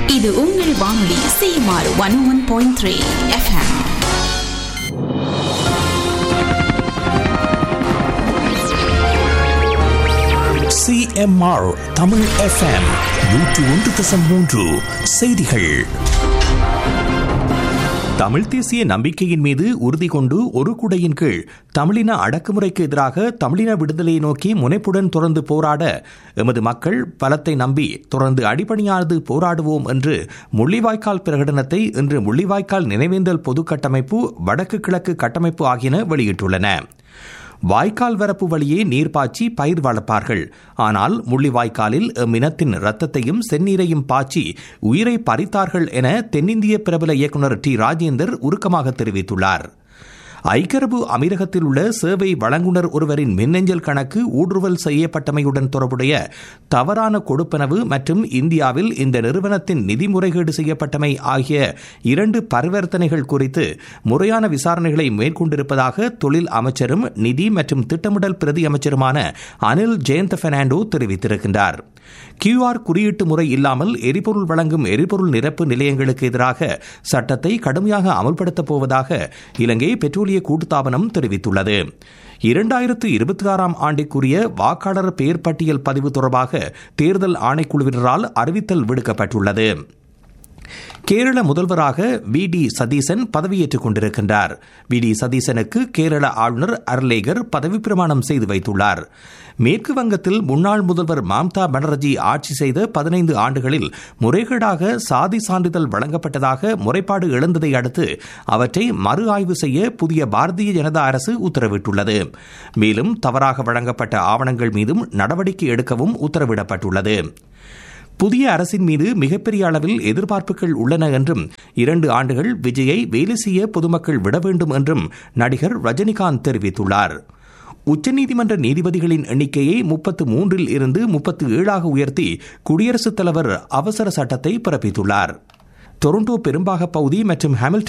இது உங்கள் வானொலி CMR one one point three FM CMR Tamil FM நூற்று ஒன்று தசம் மூன்று செய்திகள் தமிழ் தேசிய நம்பிக்கையின் மீது உறுதி கொண்டு ஒரு குடையின் கீழ் தமிழின அடக்குமுறைக்கு எதிராக தமிழின விடுதலையை நோக்கி முனைப்புடன் தொடர்ந்து போராட எமது மக்கள் பலத்தை நம்பி தொடர்ந்து அடிபணியாது போராடுவோம் என்று முள்ளிவாய்க்கால் பிரகடனத்தை இன்று முள்ளிவாய்க்கால் நினைவேந்தல் பொது கட்டமைப்பு வடக்கு கிழக்கு கட்டமைப்பு ஆகியன வெளியிட்டுள்ளன வாய்க்கால் வரப்பு வழியே நீர் பாய்ச்சி பயிர் வளர்ப்பார்கள் ஆனால் முள்ளிவாய்க்காலில் எம்மினத்தின் ரத்தத்தையும் செந்நீரையும் பாய்ச்சி உயிரை பறித்தார்கள் என தென்னிந்திய பிரபல இயக்குநர் டி ராஜேந்தர் உருக்கமாக தெரிவித்துள்ளார் ஐக்கியரபு அமீரகத்தில் உள்ள சேவை வழங்குனர் ஒருவரின் மின்னஞ்சல் கணக்கு ஊடுருவல் செய்யப்பட்டமையுடன் தொடர்புடைய தவறான கொடுப்பனவு மற்றும் இந்தியாவில் இந்த நிறுவனத்தின் நிதி முறைகேடு செய்யப்பட்டமை ஆகிய இரண்டு பரிவர்த்தனைகள் குறித்து முறையான விசாரணைகளை மேற்கொண்டிருப்பதாக தொழில் அமைச்சரும் நிதி மற்றும் திட்டமிடல் பிரதி அமைச்சருமான அனில் ஜெயந்த் பெர்னாண்டோ தெரிவித்திருக்கின்றார் கியூஆர் குறியீட்டு முறை இல்லாமல் எரிபொருள் வழங்கும் எரிபொருள் நிரப்பு நிலையங்களுக்கு எதிராக சட்டத்தை கடுமையாக அமல்படுத்தப் போவதாக இலங்கை பெட்ரோலிய கூட்டுத்தாபனம் தெரிவித்துள்ளது இரண்டாயிரத்து இருபத்தி ஆறாம் ஆண்டிற்குரிய வாக்காளர் பெயர் பட்டியல் பதிவு தொடர்பாக தேர்தல் ஆணைக்குழுவினரால் அறிவித்தல் விடுக்கப்பட்டுள்ளது கேரள முதல்வராக வி டி சதீசன் பதவியேற்றுக் கொண்டிருக்கின்றார் வி டி சதீசனுக்கு கேரள ஆளுநர் அர்லேகர் பதவி பிரமாணம் செய்து வைத்துள்ளார் மேற்கு வங்கத்தில் முன்னாள் முதல்வர் மம்தா பானர்ஜி ஆட்சி செய்த பதினைந்து ஆண்டுகளில் முறைகேடாக சாதி சான்றிதழ் வழங்கப்பட்டதாக முறைப்பாடு எழுந்ததை அடுத்து அவற்றை மறு ஆய்வு செய்ய புதிய பாரதிய ஜனதா அரசு உத்தரவிட்டுள்ளது மேலும் தவறாக வழங்கப்பட்ட ஆவணங்கள் மீதும் நடவடிக்கை எடுக்கவும் உத்தரவிடப்பட்டுள்ளது புதிய அரசின் மீது மிகப்பெரிய அளவில் எதிர்பார்ப்புகள் உள்ளன என்றும் இரண்டு ஆண்டுகள் விஜயை வேலை செய்ய பொதுமக்கள் விட வேண்டும் என்றும் நடிகர் ரஜினிகாந்த் தெரிவித்துள்ளார் உச்சநீதிமன்ற நீதிபதிகளின் எண்ணிக்கையை முப்பத்து மூன்றில் இருந்து முப்பத்து ஏழாக உயர்த்தி குடியரசுத் தலைவர் அவசர சட்டத்தை பிறப்பித்துள்ளார் டொரண்டோ பெரும்பாக பகுதி மற்றும் ஹாமில்டன்